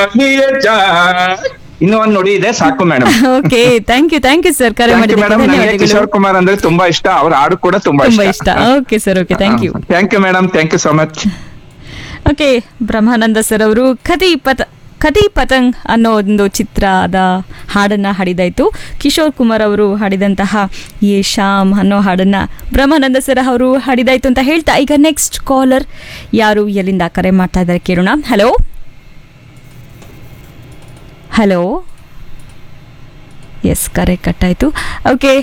ಇನ್ನು ಒಂದ್ ನುಡಿ ಇದೆ ಸಾಕು madam okay thank you thank you sir ಕರೆ ಥ್ಯಾಂಕ್ ಯು ಮಾಡಿದ್ದಕ್ಕೆ ಮೇಡಮ್ ನನಗೆ ಧನ್ಯವಾದಗಳು ಕಿಶೋರ್ ಕುಮಾರ್ ಅಂದ್ರೆ ತುಂಬಾ ಇಷ್ಟ ಅವ್ರ ಹಾಡು ಕೂಡ ತುಂಬಾ ತುಂಬಾ ಇಷ್ಟ okay sir okay thank you thank you madam thank you so much okay Brahmananda sir ಅವರು ಕದಿ ಪತ ಕದಿ ಪತಂಗ್ ಅನ್ನೋ ಒಂದು ಚಿತ್ರದ ಹಾಡನ್ನ ಹಾಡಿದಾಯ್ತು ಕಿಶೋರ್ ಕುಮಾರ್ ಅವರು ಹಾಡಿದಂತಹ ಯೇ ಶಾಮ್ ಅನ್ನೋ ಹಾಡನ್ನ ಬ್ರಹ್ಮಾನಂದ ಸರ್ ಅವರು ಹಾಡಿದಾಯ್ತು ಅಂತ ಹೇಳ್ತಾ ಈಗ ನೆಕ್ಸ್ಟ್ ಕಾಲರ್ ಯಾರು ಎಲ್ಲಿಂದ ಕರೆ ಮಾಡ್ತಾ ಇದ್ದಾರೆ ಕೇಳೋಣ ಹಲೋ ಹಲೋ ಎಸ್ ಕರೆ ಕಟ್ಟಾಯ್ತು ಓಕೆ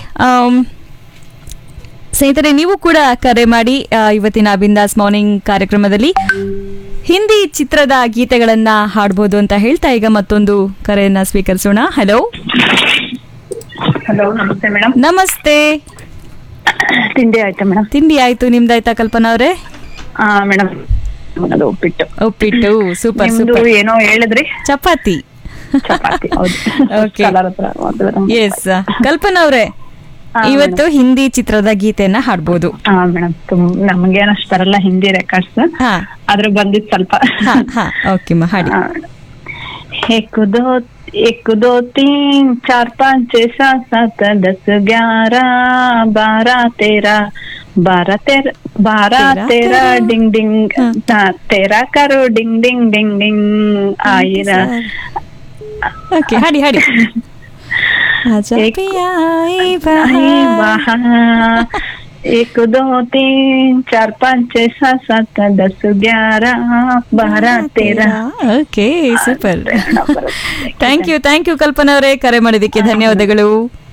ಸ್ನೇಹಿತರೆ ನೀವು ಕೂಡ ಕರೆ ಮಾಡಿ ಆ, ಇವತ್ತಿನ ಬಿಂದಾಸ್ ಮಾರ್ನಿಂಗ್ ಕಾರ್ಯಕ್ರಮದಲ್ಲಿ ಹಿಂದಿ ಚಿತ್ರದ ಗೀತೆಗಳನ್ನ ಹಾಡ್ಬೋದು ಅಂತ ಹೇಳ್ತಾ ಈಗ ಮತ್ತೊಂದು ಕರೆಯನ್ನ ಸ್ವೀಕರಿಸೋಣ ಹಲೋ ಹಲೋ ನಮಸ್ತೆ ಮೇಡಮ್ ನಮಸ್ತೆ ತಿಂಡಿ ಆಯ್ತಾ ಮೇಡಮ್ ತಿಂಡಿ ಆಯ್ತು ನಿಮ್ದಾಯ್ತಾ ಕಲ್ಪನಾ ಅವರೇ ಹಾ ಮೇಡಮ್ ಅದು ಉಪ್ಪಿಟ್ಟು ಉಪ್ಪಿಟ್ಟು ಸೂಪರ್ ನಿಮ್ದು ಸೂಪರ್ ಏನೋ ಹೇಳಿದ್ರಿ ಚಪಾತಿ ಚಪಾತಿ ಹೌದು Okay. ಕಲರ್ ಹತ್ರ ಒಂದು- ಎಸ್ ಕಲ್ಪನಾ ಅವರೇ ಹಾ, ಇವತ್ತು ಹಿಂದಿ ಚಿತ್ರದ ಗೀತೆಯನ್ನ ಹಾಡ್ಬೋದು ಹಾ ಮೇಡಮ್ ತುಮ್ ನಮ್ಗೇನ್ ಅಷ್ಟ್ ಬರಲ್ಲ ಹಿಂದಿ ರೆಕಾರ್ಡ್ಸ್ ಹಾ ಆದ್ರೆ ಬಂದಿದ್ ಸ್ವಲ್ಪ ಹಾ ಹಾ ಓಕೆ ಮಾ ಹಾಡಿ ಹಾ, madam. एक दो एक दो तीन चार पाँच छह सात सात दस ग्यारह बारह तेरह बारह तेरह बारह तेरह, तेरह तेरह। डिंग डिंग हाँ। हाँ, तेरह करो डिंग डिंग डिंग डिंग आयरा ಓಕೆ ಹಾಡಿ ಹಾಡಿ ಆಜಾ एक- ಪಿಯಾ ಈ आई ಬಹಾರ್. बहार। एक दो तीन चार पाँच छह सात सात दस ग्यारह बारह तेरह okay super thank you thank you Kalpana ಅವರೇ ಕರೆ ಮಾಡಿದ್ದಕ್ಕೆ ಧನ್ಯವಾದಗಳು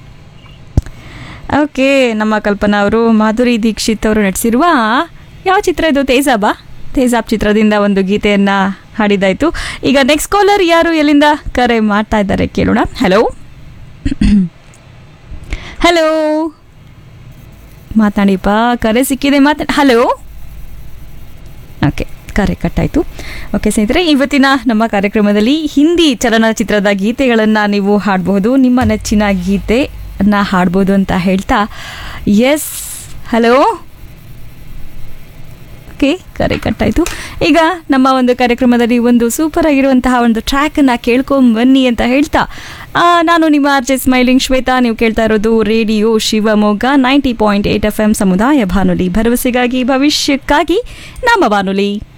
ಓಕೆ ನಮ್ಮ ಕಲ್ಪನಾ ಅವರು ಮಾಧುರಿ ದೀಕ್ಷಿತ್ ಅವರು ನಟಿಸಿರುವ ಯಾವ ಚಿತ್ರ ಇದು ತೇಜಾಬಾ ತೇಜಾಬ್ ಚಿತ್ರದಿಂದ ಒಂದು ಗೀತೆಯನ್ನ ಹಾಡಿದಾಯ್ತು ಈಗ ನೆಕ್ಸ್ಟ್ ಕಾಲರ್ ಯಾರು ಎಲ್ಲಿಂದ ಕರೆ ಮಾಡ್ತಾ ಇದ್ದಾರೆ ಕೇಳೋಣ ಹಲೋ ಹಲೋ ಮಾತಾಡಿಪ್ಪ ಕರೆ ಸಿಕ್ಕಿದೆ ಮಾತಾ ಹಲೋ ಓಕೆ ಕರೆ ಕಟ್ಟಾಯಿತು ಓಕೆ ಸ್ನೇಹಿತರೆ ಇವತ್ತಿನ ನಮ್ಮ ಕಾರ್ಯಕ್ರಮದಲ್ಲಿ ಹಿಂದಿ ಚಲನಚಿತ್ರದ ಗೀತೆಗಳನ್ನು ನೀವು ಹಾಡಬಹುದು ನಿಮ್ಮ ನೆಚ್ಚಿನ ಗೀತೆನ ಹಾಡ್ಬೋದು ಅಂತ ಹೇಳ್ತಾ ಎಸ್ ಹಲೋ ಓಕೆ ಕರೆ ಕಟ್ಟಾಯಿತು ಈಗ ನಮ್ಮ ಒಂದು ಕಾರ್ಯಕ್ರಮದಲ್ಲಿ ಒಂದು ಸೂಪರ್ ಆಗಿರುವಂತಹ ಒಂದು ಟ್ರ್ಯಾಕನ್ನು ಕೇಳ್ಕೊಂಡ್ ಬನ್ನಿ ಅಂತ ಹೇಳ್ತಾ ಆ, ನಾನು ನಿಮ್ಮ ಆರ್ ಜೆ ಸ್ಮೈಲಿಂಗ್ ಶ್ವೇತಾ ನೀವು ಕೇಳ್ತಾ ಇರೋದು radio Shivamogga ninety point eight F M ಸಮುದಾಯ ಬಾನುಲಿ ಭರವಸೆಗಾಗಿ ಭವಿಷ್ಯಕ್ಕಾಗಿ ನಮ್ಮ ಬಾನುಲಿ